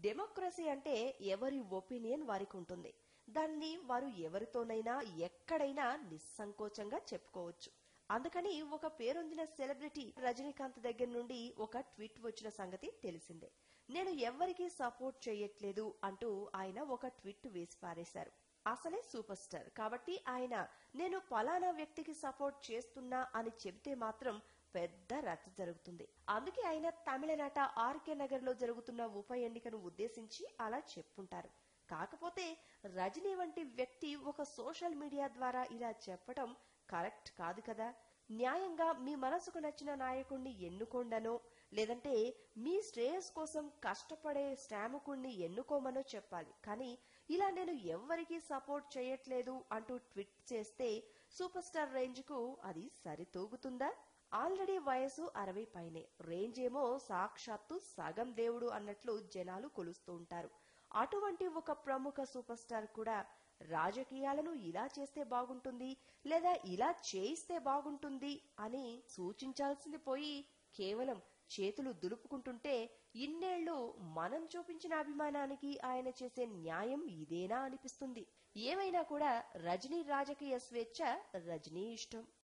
democracy అంటే ఎవరి opinion వారికి ఉంటుంది దాన్ని వారు ఎవరితోనైనా ఎక్కడైనా నిస్సంకోచంగా చెప్పుకోవచ్చు అందుకని ఒక పేరొందిన సెలబ్రిటీ రజనీకాంత్ దగ్గర నుండి ఒక ట్వీట్ వచ్చిన సంగతి తెలిసిందే నేను ఎవ్వరికీ సపోర్ట్ చేయట్లేదు అంటూ ఆయన ఒక ట్వీట్ వేసి పారేశారు అసలే సూపర్ స్టార్ కాబట్టి ఆయన నేను పలానా వ్యక్తికి సపోర్ట్ చేస్తున్నా అని చెబితే మాత్రం పెద్ద రచ్చ జరుగుతుంది అందుకే ఆయన తమిళనాట ఆర్కే నగర్ లో జరుగుతున్న ఉప ఎన్నికను ఉద్దేశించి అలా చెప్పుంటారు కాకపోతే రజనీ వంటి వ్యక్తి ఒక సోషల్ మీడియా ద్వారా ఇలా చెప్పటం కరెక్ట్ కాదు కదా న్యాయంగా మీ మనసుకు నచ్చిన నాయకుణ్ణి ఎన్నుకోండనో లేదంటే మీ శ్రేయస్ కోసం కష్టపడే శ్రామికుణ్ణి ఎన్నుకోమనో చెప్పాలి కానీ ఇలా నేను ఎవ్వరికీ సపోర్ట్ చేయట్లేదు అంటూ ట్వీట్ చేస్తే సూపర్ స్టార్ రేంజ్ కు అది సరితూగుతుందా ఆల్రెడీ వయసు అరవై పైనే రేంజ్ ఏమో సాక్షాత్తు సగం దేవుడు అన్నట్లు జనాలు కొలుస్తూ ఉంటారు అటువంటి ఒక ప్రముఖ సూపర్ స్టార్ కూడా రాజకీయాలను ఇలా చేస్తే బాగుంటుంది లేదా ఇలా చేయిస్తే బాగుంటుంది అని సూచించాల్సింది పోయి కేవలం చేతులు దులుపుకుంటుంటే ఇన్నేళ్లు మనం చూపించిన అభిమానానికి ఆయన చేసే న్యాయం ఇదేనా అనిపిస్తుంది ఏమైనా కూడా రజనీ రాజకీయ స్వేచ్ఛ రజనీ ఇష్టం